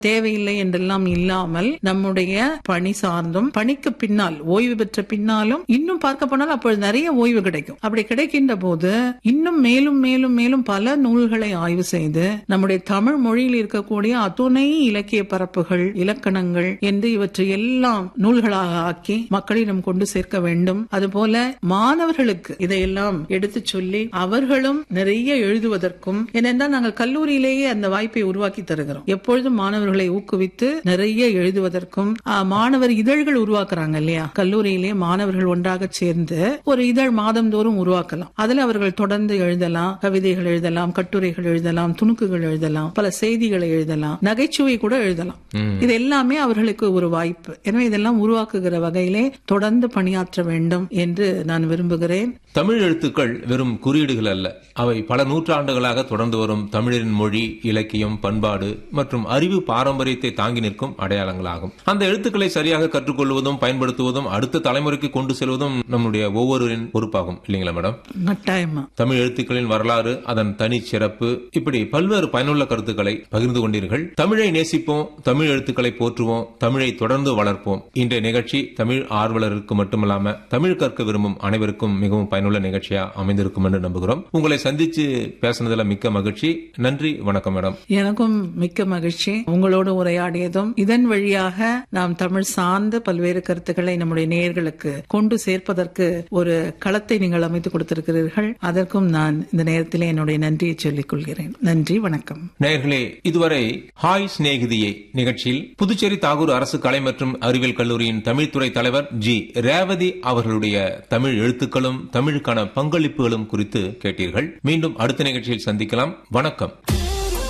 தேவையில்லை என்றெல்லாம் இல்லாமல் நம்முடைய பணி சார்ந்தும் பணிக்கு பின்னால் ஓய்வு பெற்ற பின்னாலும் இன்னும் பார்க்க போனால் அப்பொழுது நிறைய ஓய்வு கிடைக்கும் அப்படி கிடைக்கின்ற போது இன்னும் மேலும் மேலும் மேலும் பல நூல்களை ஆய்வு செய்து நம்முடைய தமிழ் மொழியில் இருக்கக்கூடிய அத்துணை இலக்கிய பரப்புகள் இலக்கணங்கள் என்று இவற்றை எல்லாம் நூல்களாக ஆக்கி மக்களிடம் கொண்டு சேர்க்க வேண்டும் அதுபோல மாணவர்களுக்கு இதையெல்லாம் எடுத்துச் சொல்லி அவர்களும் நிறைய எழுதுவதற்கும் ஏனென்றால் நாங்கள் கல்லூரியிலேயே அந்த வாய்ப்பை உருவாக்கி தருகிறோம் எப்பொழுதும் மாணவர்களை ஊக்குவித்து நிறைய எழுதுவதற்கும் ஆ, மாணவர் இதழ்கள் உருவாக்குறாங்க இல்லையா கல்லூரியிலே மாணவர்கள் ஒன்றாக சேர்ந்து ஒரு இதழ் மாதந்தோறும் உருவாக்கலாம் அதுல அவர்கள் தொடர்ந்து எழுதலாம் கவிதைகள் எழுதலாம் கட்டுரைகள் எழுதலாம் துணுக்குகள் எழுதலாம் பல செய்திகளை எழுதலாம் நகைச்சுவை கூட எழுதலாம் இது எல்லாமே அவர்களுக்கு ஒரு வாய்ப்பு எனவே இதெல்லாம் உருவாக்குகிற வகையிலே தொடர்ந்து பணியாற்ற வேண்டும் என்று நான் விரும்புகிறேன் தமிழ் எழுத்துக்கள் வெறும் குறியீடுகள் அல்ல அவை பல நூற்றாண்டுகளாக தொடர்ந்து வரும் தமிழரின் மொழி இலக்கியம் பண்பாடு மற்றும் அறிவு பாரம்பரியத்தை தாங்கி நிற்கும் அடையாளங்களாகும் அந்த எழுத்துக்களை சரியாக கற்றுக்கொள்வதும் பயன்படுத்துவதும் அடுத்த தலைமுறைக்கு கொண்டு செல்வதும் நம்முடைய ஒவ்வொருவரின் பொறுப்பாகும் இல்லைங்களா மேடம் கட்டாயமா தமிழ் எழுத்துக்களின் வரலாறு அதன் தனி சிறப்பு இப்படி பல்வேறு பயனுள்ள கருத்துக்களை பகிர்ந்து கொண்டீர்கள் தமிழை நேசிப்போம் தமிழ் எழுத்துக்களை போற்றுவோம் தமிழை தொடர்ந்து வளர்ப்போம் இன்றைய நிகழ்ச்சி தமிழ் ஆர்வலருக்கு மட்டுமல்லாம தமிழ் கற்க விரும்பும் அனைவருக்கும் மிகவும் பயனுள்ள நிகழ்ச்சியா அமைந்திருக்கும் என்று நம்புகிறோம் உங்களை சந்திச்சு பேசுனதுல மிக்க மகிழ்ச்சி நன்றி வணக்கம் மேடம் எனக்கும் மிக்க மகிழ்ச்சி உங்களோடு உரையாடியதும் இதன் வழியாக நாம் தமிழ் சார்ந்த பல்வேறு கருத்துக்களை நம்முடைய நேயர்களுக்கு கொண்டு சேர்ப்பதற்கு ஒரு களத்தை நீங்கள் அமைத்து கொடுத்திருக்கிறீர்கள் அதற்கும் நான் இந்த நேரத்திலே என்னுடைய நன்றியை சொல்லிக் கொள்கிறேன் நன்றி வணக்கம் நேயர்களே இதுவரை ஹாய் சிநேகிதியே நிகழ்ச்சியில் புதுச்சேரி தாகூர் அரசு கலை மற்றும் அறிவியல் கல்லூரியின் தமிழ்துறை தலைவர் ஜி ரேவதி அவர்களுடைய தமிழ் எழுத்துக்களும் தமிழுக்கான பங்களிப்புகளும் குறித்து கேட்டீர்கள் மீண்டும் அடுத்த நிகழ்ச்சியில் சந்திக்கலாம் வணக்கம்